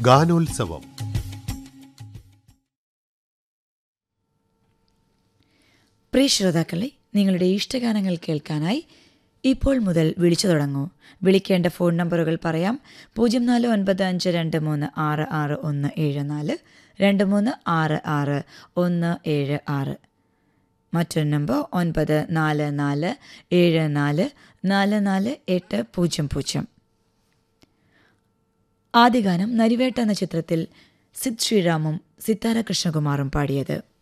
ഗാനോത്സവം പ്രിയ ശ്രോതാക്കളെ നിങ്ങളുടെ ഇഷ്ടഗാനങ്ങൾ കേൾക്കാനായി ഇപ്പോൾ മുതൽ വിളിച്ചു തുടങ്ങൂ വിളിക്കേണ്ട ഫോൺ നമ്പറുകൾ പറയാം പൂജ്യം നാല് ഒൻപത് അഞ്ച് രണ്ട് മൂന്ന് ആറ് ആറ് ഒന്ന് ഏഴ് നാല് രണ്ട് മൂന്ന് ആറ് ആറ് ഒന്ന് ഏഴ് ആറ് മറ്റൊരു നമ്പർ ഒൻപത് നാല് നാല് ഏഴ് നാല് നാല് നാല് എട്ട് പൂജ്യം പൂജ്യം ആദ്യ ഗാനം നരിവേട്ട എന്ന ചിത്രത്തിൽ സിദ് ശ്രീറാമും സിത്താര കൃഷ്ണകുമാറും പാടിയത്